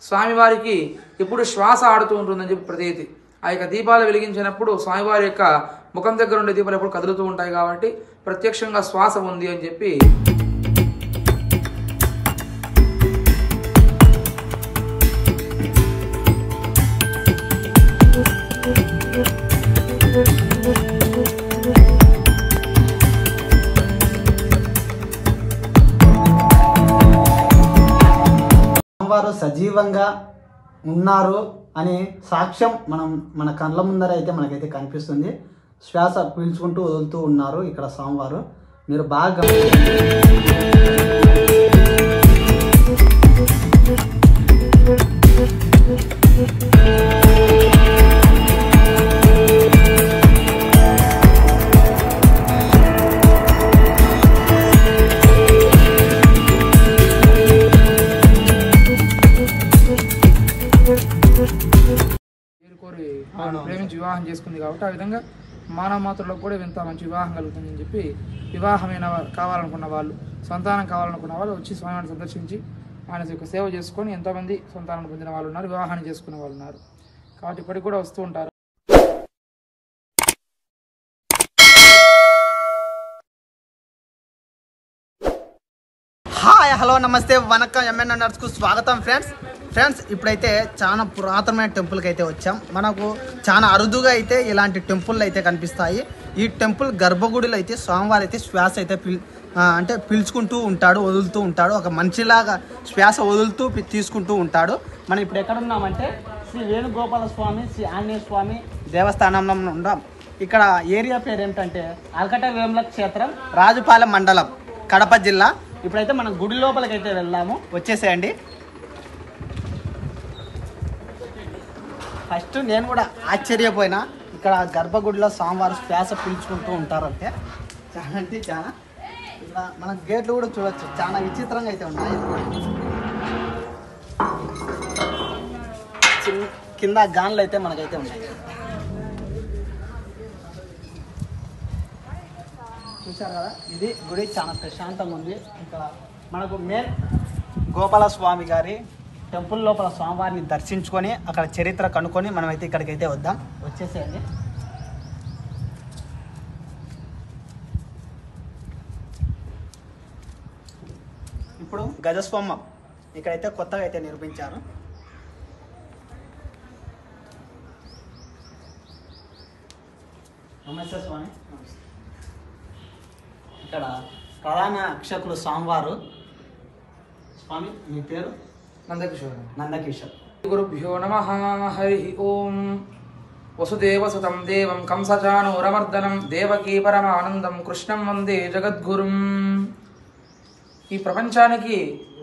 స్వామివారికి ఎప్పుడు శ్వాస ఆడుతూ ఉంటుందని చెప్పి ప్రతీతి ఆ యొక్క దీపాలు వెలిగించినప్పుడు స్వామివారి యొక్క ముఖం దగ్గర ఉండే దీపాలు ఎప్పుడు కదులుతూ ఉంటాయి కాబట్టి ప్రత్యక్షంగా శ్వాస ఉంది అని చెప్పి వారు సజీవంగా ఉన్నారు అని సాక్ష్యం మనం మన కళ్ళ ముందర అయితే మనకైతే కనిపిస్తుంది శ్వాస పీల్చుకుంటూ వదులుతూ ఉన్నారు ఇక్కడ స్వామివారు మీరు బాగా గమ- పేరు కోరి ఆమెను ప్రేమించి వివాహం చేసుకుంది కాబట్టి ఆ విధంగా మానవ మాతృలకు కూడా ఇంత మంచి వివాహం కలుగుతుందని చెప్పి వివాహమైన వా- కావాలనుకున్న వాళ్ళు సంతానం కావాలనుకున్న వాళ్ళు వచ్చి స్వామివారిని సందర్శించి ఆయన యొక్క సేవ చేసుకొని ఎంతోమంది సంతానం పొందిన వాళ్ళు ఉన్నారు వివాహాన్ని చేసుకునే వాళ్ళు ఉన్నారు కాబట్టి ఇప్పటికి కూడా వస్తూ ఉంటారు హాయ్ హలో నమస్తే వనక్కం ఎంఎన్ నర్స్కు స్వాగతం ఫ్రెండ్స్ ఫ్రెండ్స్ ఇప్పుడైతే చాలా పురాతనమైన టెంపుల్కి అయితే వచ్చాం మనకు చాలా అరుదుగా అయితే ఇలాంటి టెంపుల్ అయితే కనిపిస్తాయి ఈ టెంపుల్ గర్భగుడిలో అయితే స్వామివారి అయితే శ్వాస అయితే పిల్ ఆ, అంటే పీల్చుకుంటూ ఉంటాడు వదులుతూ ఉంటాడు ఒక మనిషిలాగా శ్వాస వదులుతూ పి- తీసుకుంటూ ఉంటాడు మనం ఇప్పుడు ఎక్కడ ఉన్నామంటే శ్రీ వేణుగోపాల స్వామి శ్రీ ఆంజనేయ స్వామి దేవస్థానంలో ఉన్నాం ఇక్కడ ఏరియా పేరు ఏమిటంటే అల్కట వేముల క్షేత్రం రాజుపాలెం మండలం కడప జిల్లా ఇప్పుడైతే మనం గుడి లోపలికి అయితే వెళ్దాము వచ్చేసేయండి ఫస్ట్ నేను కూడా ఆశ్చర్యపోయినా ఇక్కడ గర్భగుడిలో స్వామివారు శ్వాస పీల్చుకుంటూ ఉంటారంటే చాలా అంటే చాలా ఇక్కడ మన గేట్లు కూడా చూడొచ్చు చాలా విచిత్రంగా అయితే ఉన్నాయి చిన్న కింద గాన్లు అయితే మనకైతే ఉన్నాయి చూశారు కదా ఇది గుడి చాలా ప్రశాంతంగా ఉంది ఇక్కడ మనకు మెయిన్ గోపాల స్వామి గారి టెంపుల్ లోపల స్వామివారిని దర్శించుకొని అక్కడ చరిత్ర కనుక్కొని మనమైతే ఇక్కడికైతే వద్దాం వచ్చేసేయండి ఇప్పుడు గజస్వమ్మ ఇక్కడైతే కొత్తగా అయితే నిర్మించారు నమస్తే స్వామి ఇక్కడ ప్రధాన అక్షకులు స్వామివారు స్వామి మీ పేరు నందకిషోర్ నందకిషోర్ గురుభ్యో నమ హరి ఓం వసుదేవసుతం దేవం కంసచానూరమర్దనం దేవకీ పరమానందం కృష్ణం వందే జగద్గురుం ఈ ప్రపంచానికి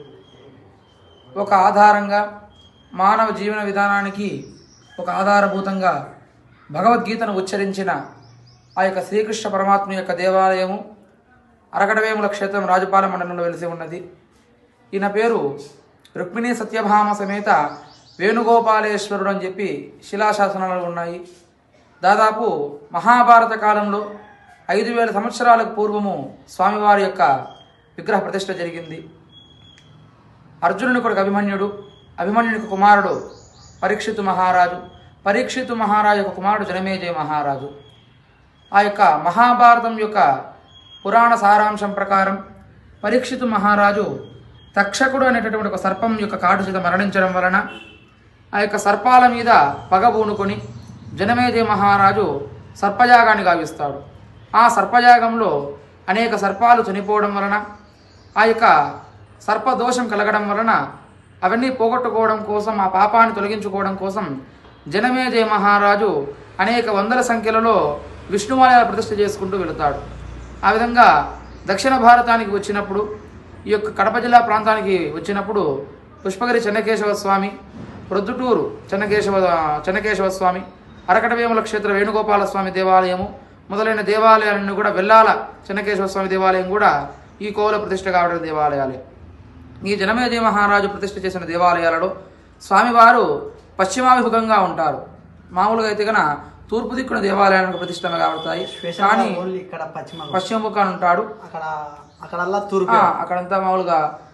ఒక ఆధారంగా మానవ జీవన విధానానికి ఒక ఆధారభూతంగా భగవద్గీతను ఉచ్చరించిన ఆ యొక్క శ్రీకృష్ణ పరమాత్మ యొక్క దేవాలయము అరకటవేముల క్షేత్రం రాజపాల మండలంలో వెలిసి ఉన్నది ఈయన పేరు రుక్మిణీ సత్యభామ సమేత వేణుగోపాలేశ్వరుడు అని చెప్పి శిలాశాసనాలు ఉన్నాయి దాదాపు మహాభారత కాలంలో ఐదు వేల సంవత్సరాలకు పూర్వము స్వామివారి యొక్క విగ్రహ ప్రతిష్ఠ జరిగింది అర్జునుని కొడుకు అభిమన్యుడు అభిమన్యునికి కుమారుడు పరీక్షితు మహారాజు పరీక్షితు మహారాజు యొక్క కుమారుడు జనమేజయ మహారాజు ఆ యొక్క మహాభారతం యొక్క పురాణ సారాంశం ప్రకారం పరీక్షితు మహారాజు తక్షకుడు అనేటటువంటి ఒక సర్పం యొక్క కాటు చేత మరణించడం వలన ఆ యొక్క సర్పాల మీద పగ పూనుకొని జనమేజయ మహారాజు సర్పయాగాన్ని గావిస్తాడు ఆ సర్పయాగంలో అనేక సర్పాలు చనిపోవడం వలన ఆ యొక్క సర్పదోషం కలగడం వలన అవన్నీ పోగొట్టుకోవడం కోసం ఆ పాపాన్ని తొలగించుకోవడం కోసం జనమేజయ మహారాజు అనేక వందల సంఖ్యలలో విష్ణువాలయాల ప్రతిష్ఠ చేసుకుంటూ వెళతాడు ఆ విధంగా దక్షిణ భారతానికి వచ్చినప్పుడు ఈ యొక్క కడప జిల్లా ప్రాంతానికి వచ్చినప్పుడు పుష్పగిరి చెన్నకేశవ స్వామి ప్రొద్దుటూరు చెన్నకేశవ చెన్నకేశవ స్వామి అరకటవేముల క్షేత్ర వేణుగోపాల స్వామి దేవాలయము మొదలైన దేవాలయాలన్నీ కూడా వెల్లాల చెన్నకేశవ స్వామి దేవాలయం కూడా ఈ కోవల ప్రతిష్ఠ కావడం దేవాలయాలే ఈ జనమేజయ మహారాజు ప్రతిష్ఠ చేసిన దేవాలయాలలో స్వామివారు పశ్చిమాభిముఖంగా ఉంటారు మామూలుగా అయితే కన తూర్పు దిక్కున దేవాలయానికి ప్రతిష్టలు కాబడతాయి కానీ ఓన్లీ ఇక్కడ పశ్చిమ పశ్చిమ ముఖాన్ని ఉంటాడు అక్కడ అక్కడల్లా తూర్పు ఆ, అక్కడంతా మామూలుగా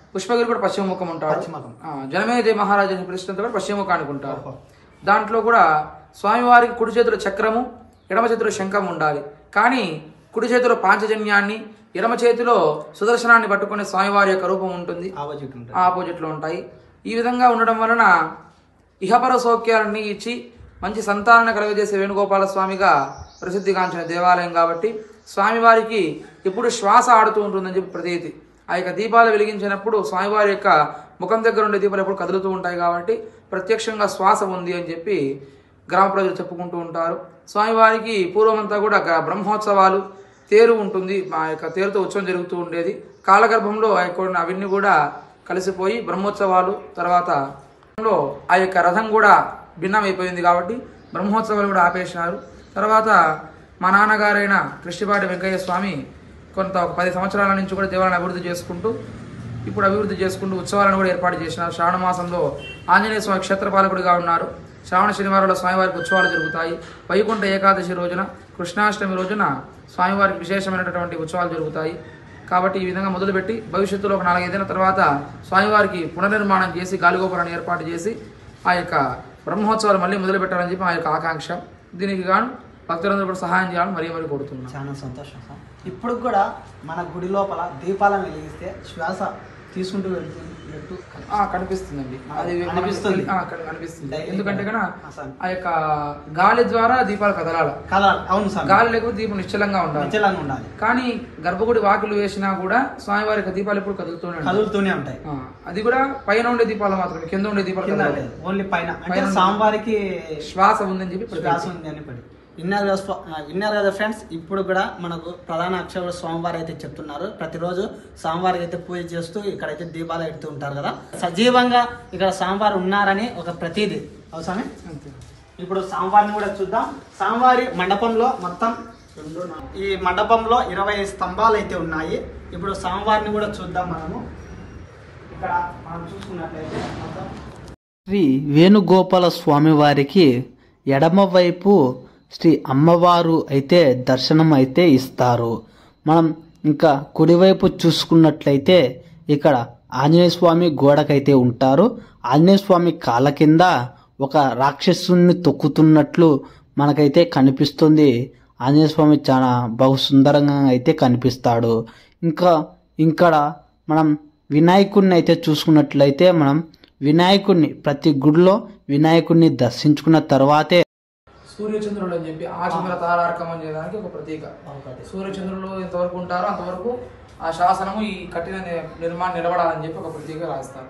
పుష్పగిరి కూడా పశ్చిమ ముఖం ఉంటాడు పశ్చిమముఖం. ఆ, జనమేజయ మహారాజు అనే ప్రశ్నంతో కూడా పశ్చిమ ముఖానికి ఉంటాడు దాంట్లో కూడా స్వామివారికి కుడి చేతిలో చక్రము ఎడమ చేతిలో శంఖం ఉండాలి కానీ కుడి చేతిలో పాంచజన్యాన్ని ఎడమ చేతిలో సుదర్శనాన్ని పట్టుకునే స్వామివారి యొక్క రూపం ఉంటుంది ఆపోజిట్ ఉంటుంది ఆపోజిట్లో ఉంటాయి ఈ విధంగా ఉండడం వలన ఇహపర సౌఖ్యాలన్నీ ఇచ్చి మంచి సంతానాన్ని కలుగజేసే వేణుగోపాల స్వామిగా ప్రసిద్ధిగాంచిన దేవాలయం కాబట్టి స్వామివారికి ఎప్పుడు శ్వాస ఆడుతూ ఉంటుందని చెప్పి ప్రతీతి ఆ యొక్క దీపాలు వెలిగించినప్పుడు స్వామివారి యొక్క ముఖం దగ్గర ఉండే దీపాలు ఎప్పుడు కదులుతూ ఉంటాయి కాబట్టి ప్రత్యక్షంగా శ్వాస ఉంది అని చెప్పి గ్రామ ప్రజలు చెప్పుకుంటూ ఉంటారు స్వామివారికి పూర్వమంతా కూడా గ- బ్రహ్మోత్సవాలు తేరు ఉంటుంది మా యొక్క తేరుతో ఉత్సవం జరుగుతూ ఉండేది కాలగర్భంలో ఆ యొక్క అవన్నీ కూడా కలిసిపోయి బ్రహ్మోత్సవాలు తర్వాత లో ఆ యొక్క రథం కూడా భిన్నమైపోయింది కాబట్టి బ్రహ్మోత్సవాలు కూడా ఆపేసినారు తర్వాత మా నాన్నగారైన కృష్ణపాటి వెంకయ్య స్వామి కొంత ఒక పది సంవత్సరాల నుంచి కూడా దేవాలయాన్ని అభివృద్ధి చేసుకుంటూ ఇప్పుడు అభివృద్ధి చేసుకుంటూ ఉత్సవాలను కూడా ఏర్పాటు చేసినారు శ్రావణ మాసంలో ఆంజనేయ స్వామి క్షేత్రపాలకుడిగా ఉన్నారు శ్రావణ శనివారంలో స్వామివారికి ఉత్సవాలు జరుగుతాయి వైకుంఠ ఏకాదశి రోజున కృష్ణాష్టమి రోజున స్వామివారికి విశేషమైనటువంటి ఉత్సవాలు జరుగుతాయి కాబట్టి ఈ విధంగా మొదలుపెట్టి భవిష్యత్తులో ఒక నాలుగైదేళ్ల తర్వాత స్వామివారికి పునర్నిర్మాణం చేసి గాలిగోపురాన్ని ఏర్పాటు చేసి ఆ యొక్క బ్రహ్మోత్సవాలు మళ్ళీ మొదలు పెట్టాలని చెప్పి ఆ యొక్క ఆకాంక్ష దీనికి గాను భక్తులందరూ కూడా సహాయం చేయాలని మరీ మరీ కోరుతున్నాను చాలా సంతోషం సార్ ఇప్పుడు కూడా మన గుడి లోపల దీపాలను వెలిగిస్తే శ్వాస తీసుకుంటూ వెళ్తున్నట్టు ఆ, కనిపిస్తుందండి అది మనకి- అనిపిస్తుంది. ఆ, కని- కనిపిస్తుంది Daily ఎందుకంటే కనుక ఆ, సార్. ఆ యొక్క గాలి ద్వారా దీపాలు కదలాలి కలర్ అవును సార్ గాలి లేకపోతే దీపం నిశ్చలంగా ఉండాలి నిశ్చలంగా ఉండాలి కానీ గర్భగుడి వాకిలు వేసినా కూడా స్వామివారి యొక్క దీపాలు ఎప్పుడు కదులుతూనే ఉంటాయి కదులుతూనే ఉంటాయి ఆ, అది కూడా పైన ఉండే దీపాలు మాత్రమే కింద ఉండే దీపాలు కింద కదలవు. లేదు ఓన్లీ పైన అంటే పైన సాంబార్కి శ్వాస ఉందని చెప్పి ప్రతి- శ్వాస ఉంది అని పడి విన్నారు కదా స్వ- ఆ, విన్నారు కదా ఫ్రెండ్స్ ఇప్పుడు కూడా మనకు ప్రధాన అక్షర స్వామివారు అయితే చెప్తున్నారు ప్రతిరోజు స్వామివారికి అయితే పూజ చేస్తూ ఇక్కడైతే దీపాలు పెడుతూ ఉంటారు కదా సజీవంగా ఇక్కడ స్వామివారు ఉన్నారని ఒక ప్రతీది అవసరమే అంతే. ఇప్పుడు స్వామివారిని కూడా చూద్దాం స్వామివారి మండపంలో మొత్తం రెండు నా- ఈ మండపంలో ఇరవై స్తంభాలు అయితే ఉన్నాయి ఇప్పుడు స్వామివారిని కూడా చూద్దాం మనము ఇక్కడ మనం చూసుకున్నట్లయితే మొత్తం శ్రీ వేణుగోపాల స్వామి వారికి ఎడమవైపు శ్రీ అమ్మవారు అయితే దర్శనం అయితే ఇస్తారు మనం ఇంకా కుడివైపు చూసుకున్నట్లయితే ఇక్కడ ఆంజనేయ స్వామి గోడకైతే ఉంటారు ఆంజనేయ స్వామి కాళ్ళ కింద ఒక రాక్షసుని తొక్కుతున్నట్లు మనకైతే కనిపిస్తుంది ఆంజనేయ స్వామి చాలా బహు సుందరంగా అయితే కనిపిస్తాడు ఇంకా ఇక్కడ మనం వినాయకుడిని అయితే చూసుకున్నట్లయితే మనం వినాయకుడిని ప్రతి గుడిలో వినాయకుడిని దర్శించుకున్న తర్వాతే సూర్యచంద్రుడు అని చెప్పి ఆ చంద్ర తారార్కమం చేయడానికి ఒక ప్రతీక సూర్యచంద్రులు ఎంతవరకు ఉంటారో అంతవరకు ఆ శాసనము ఈ కఠిన ని- నిర్మాణం నిలబడాలని చెప్పి ఒక ప్రతీక రాస్తారు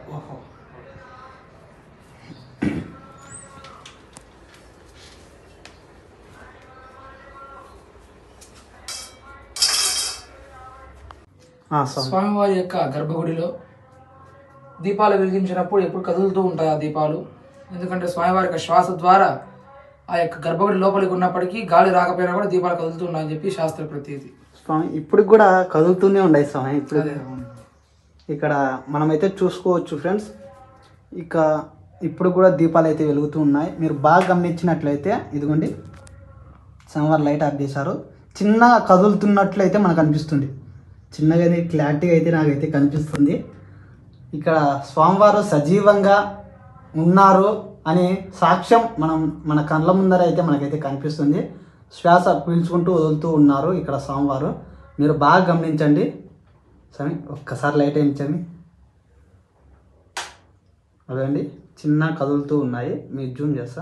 ఆ, స్వామి స్వామివారి యొక్క గర్భగుడిలో దీపాలు వెలిగించినప్పుడు ఎప్పుడు కదులుతూ ఉంటాయి ఆ దీపాలు ఎందుకంటే స్వామివారి యొక్క శ్వాస ద్వారా ఆ యొక్క గర్భగుడి లోపలికి ఉన్నప్పటికీ గాలి రాకపోయినా కూడా దీపాలు కదులుతూ ఉన్నాయని చెప్పి శాస్త్ర ప్రతీతి స్వామి ఇప్పుడు కూడా కదులుతూనే ఉన్నాయి స్వామి ఇప్పుడు అదే. ఇక్కడ మనమైతే చూసుకోవచ్చు ఫ్రెండ్స్ ఇక ఇప్పుడు కూడా దీపాలు అయితే వెలుగుతూ ఉన్నాయి మీరు బాగా గమనించినట్లయితే ఇదిగోండి సమ్మర్ లైట్ ఆఫ్ చేశారు చిన్నగా కదులుతున్నట్లయితే మనకు అనిపిస్తుంది చిన్నగానే క్లారిటీగా అయితే నాకైతే కనిపిస్తుంది ఇక్కడ స్వామివారు సజీవంగా ఉన్నారు అని సాక్ష్యం మనం మన కళ్ళ ముందర అయితే మనకైతే కనిపిస్తుంది శ్వాస పీల్చుకుంటూ వదులుతూ ఉన్నారు ఇక్కడ స్వామివారు మీరు బాగా గమనించండి సరే ఒక్కసారి లైట్ వేయించండి అదండి చిన్న కదులుతూ ఉన్నాయి మీరు జూమ్ చేస్తా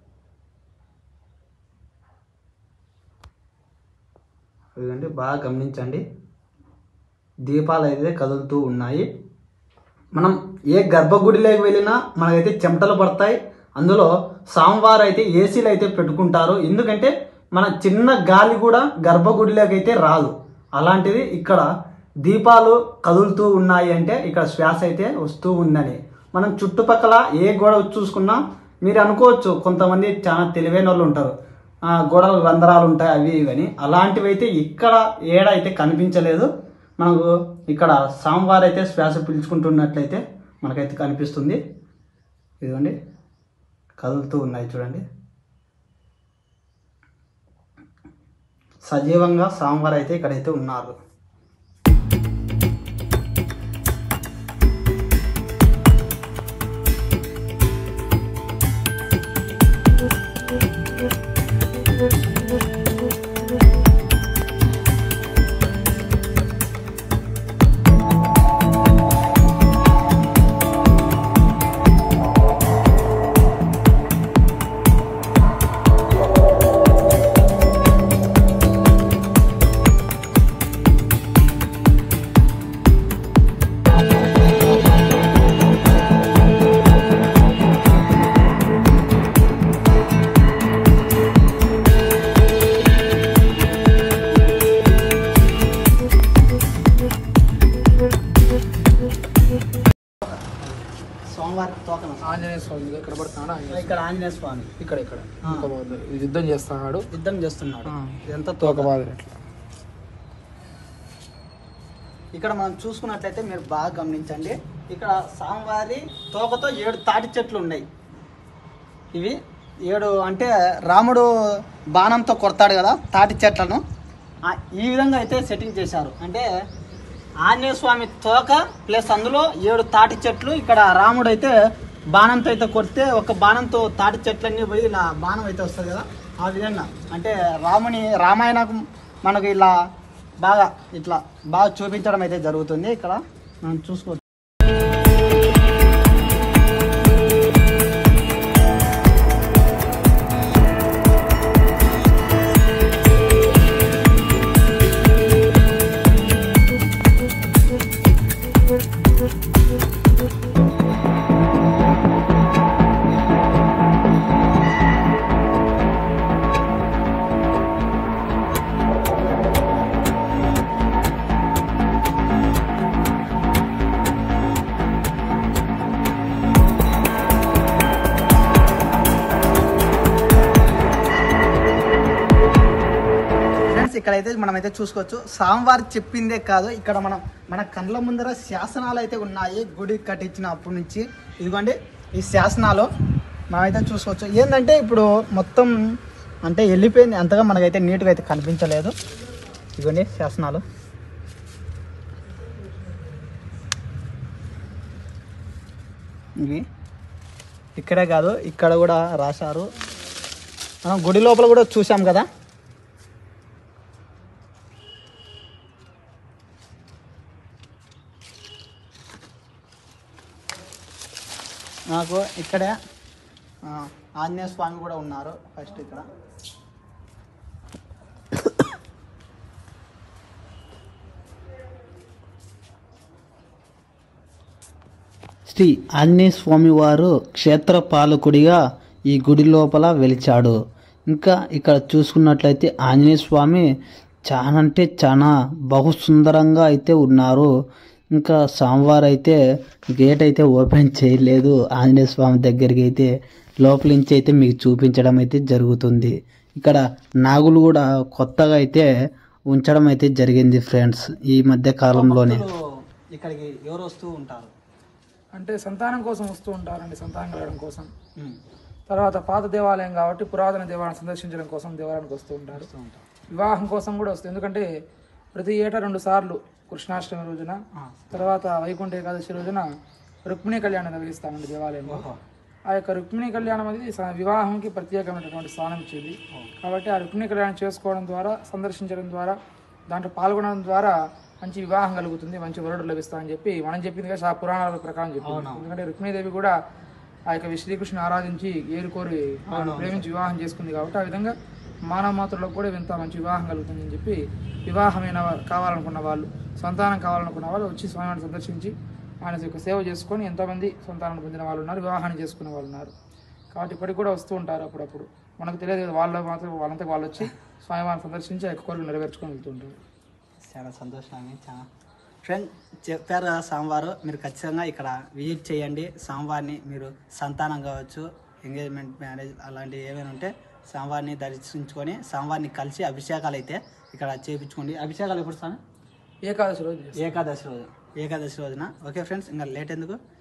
అదండి బాగా గమనించండి దీపాలు అయితే కదులుతూ ఉన్నాయి మనం ఏ గర్భగుడిలోకి వెళ్ళినా మనకైతే చెమటలు పడతాయి అందులో సాంబార్ అయితే ఏసీలు అయితే పెట్టుకుంటారు ఎందుకంటే మన చిన్న గాలి కూడా గర్భగుడిలోకి అయితే రాదు అలాంటిది ఇక్కడ దీపాలు కదులుతూ ఉన్నాయి అంటే ఇక్కడ శ్వాస అయితే వస్తూ ఉందని మనం చుట్టుపక్కల ఏ గోడ చూసుకున్నా మీరు అనుకోవచ్చు కొంతమంది చాలా తెలివైన వాళ్ళు ఉంటారు ఆ, గోడలు రంధ్రాలు ఉంటాయి అవి ఇవి అని అలాంటివి అయితే ఇక్కడ ఏడ అయితే కనిపించలేదు మనకు ఇక్కడ సాంబార్ అయితే శ్వాస పీల్చుకుంటున్నట్లయితే మనకైతే కనిపిస్తుంది ఇదిగోండి కదులుతూ ఉన్నాయి చూడండి సజీవంగా సాంబార్ అయితే ఇక్కడైతే ఉన్నారు మీకు ఇక్కడ పడుతున్నాడు ఆంజనేయ ఇక్కడ ఆంజనేయ స్వామి స్వామి. ఇక్కడ ఇక్కడ ఆ. ఒక బాగుంది. ఇది యుద్ధం చేస్తున్నాడు యుద్ధం చేస్తున్నాడు ఆ. ఇదంతా తోక తోక మాదిరి ఇట్లా ఇక్కడ మనం చూసుకున్నట్లయితే మీరు బాగా గమనించండి ఇక్కడ స్వామివారి తోకతో ఏడు తాటి చెట్లు ఉన్నాయి ఇవి ఏడు అంటే రాముడు బాణంతో కొడతాడు కదా తాటి చెట్లను ఆ, ఈ విధంగా అయితే సెట్టింగ్ చేశారు అంటే ఆంజనేయ స్వామి తోక ప్లస్ అందులో ఏడు తాటి చెట్లు ఇక్కడ రాముడు అయితే బాణంతో అయితే కొడితే ఒక బాణంతో తాటి చెట్లన్నీ పోయి ఇలా బాణం అయితే వస్తుంది కదా ఆ విధంగా అంటే రాముని రామాయణం మనకు ఇలా బాగా ఇట్లా బాగా చూపించడం అయితే జరుగుతుంది ఇక్కడ మనం చూసుకోవచ్చు ఫ్రెండ్స్ ఇక్కడైతే మనమైతే చూసుకోవచ్చు స్వామివారు చెప్పిందే కాదు ఇక్కడ మనం మన కళ్ళ ముందర శాసనాలు అయితే ఉన్నాయి గుడి కట్టించిన అప్పటి నుంచి ఇదిగోండి ఈ శాసనాలు మనమైతే చూసుకోవచ్చు ఏంటంటే ఇప్పుడు మొత్తం అంటే వెళ్ళిపోయింది అంతగా మనకైతే నీట్గా అయితే కనిపించలేదు ఇదిగోండి శాసనాలు ఇవి ఇక్కడే కాదు ఇక్కడ కూడా రాశారు మనం గుడి లోపల కూడా చూసాం కదా నాకు ఇక్కడే ఆ, ఆంజనేయ స్వామి కూడా ఉన్నారు ఫస్ట్ ఇక్కడ శ్రీ ఆంజనేయ స్వామి వారు క్షేత్ర పాలకుడిగా ఈ గుడి లోపల వెలిచాడు ఇంకా ఇక్కడ చూసుకున్నట్లయితే ఆంజనేయ స్వామి చాలా అంటే చాలా బహు సుందరంగా అయితే ఉన్నారు ఇంకా స్వామివారు అయితే గేట్ అయితే ఓపెన్ చేయలేదు ఆంజనేయ స్వామి దగ్గరికి అయితే లోపల నుంచి అయితే మీకు చూపించడం అయితే జరుగుతుంది ఇక్కడ నాగులు కూడా కొత్తగా అయితే ఉంచడం అయితే జరిగింది ఫ్రెండ్స్ ఈ మధ్య కాలంలోనే భక్తులు ఇక్కడికి ఎవరు వస్తూ ఉంటారు అంటే సంతానం కోసం వస్తూ ఉంటారండి సంతానం కలగడం కోసం ఉమ్, తర్వాత పాత దేవాలయం కాబట్టి పురాతన దేవాలయం సందర్శించడం కోసం దేవాలయానికి వస్తూ ఉంటారు వస్తూ ఉంటారు వివాహం కోసం కూడా వస్తుంది ఎందుకంటే ప్రతి ఏటా రెండు సార్లు కృష్ణాష్టమి రోజున ఆ, తర్వాత వైకుంఠ ఏకాదశి రోజున రుక్మిణి కళ్యాణం నిర్వహిస్తామండి దేవాలయంలో ఓహో. ఆ యొక్క రుక్మిణి కళ్యాణం అనేది స- వివాహంకి ప్రత్యేకమైనటువంటి స్థానం ఇచ్చేది కాబట్టి ఆ రుక్మిణి కళ్యాణం చేసుకోవడం ద్వారా సందర్శించడం ద్వారా దాంట్లో పాల్గొనడం ద్వారా మంచి వివాహం కలుగుతుంది మంచి వరుడు లభిస్తామని చెప్పి మనం చెప్పింది కదా ఆ పురాణాల ప్రకారం చెప్పింది ఎందుకంటే రుక్మిణీదేవి కూడా ఆ యొక్క శ్రీకృష్ణుని ఆరాధించి ఏరుకోరి ఆమెను ప్రేమించి వివాహం చేసుకుంది కాబట్టి ఆ విధంగా మానవ మాతృలకు కూడా ఇంత మంచి వివాహం కలుగుతుందని చెప్పి వివాహమైన వా- కావాలనుకున్న వాళ్ళు సంతానం కావాలనుకున్న వాళ్ళు వచ్చి స్వామివారిని సందర్శించి ఆయన యొక్క సేవ చేసుకొని ఎంతోమంది సంతానం పొందిన వాళ్ళు ఉన్నారు వివాహాన్ని చేసుకునే వాళ్ళు ఉన్నారు కాబట్టి ఇప్పటికి కూడా వస్తూ ఉంటారు అప్పుడప్పుడు మనకు తెలియదు కదా వాళ్ళు మాత్రం వాళ్ళంతా వాళ్ళు వచ్చి స్వామివారిని సందర్శించి ఆ యొక్క కోరికలు నెరవేర్చుకొని వెళ్తుంటారు చాలా సంతోషంగా చాలా ఫ్రెండ్ చెప్పారు కదా సాంబారు మీరు ఖచ్చితంగా ఇక్కడ విజిట్ చేయండి సాంబార్ని మీరు సంతానం కావచ్చు ఎంగేజ్మెంట్ మ్యారేజ్ అలాంటివి ఏమైనా ఉంటే సాంబార్ని దర్శించుకొని సాంబార్ని కలిసి అభిషేకాలు అయితే ఇక్కడ చేయించుకోండి అభిషేకాలు ఎప్పుడు స్వామి ఏకాదశి రోజు చేస్తారు. ఏకాదశి రోజు ఏకాదశి రోజున ఓకే ఫ్రెండ్స్ ఇంకా లేట్ ఎందుకు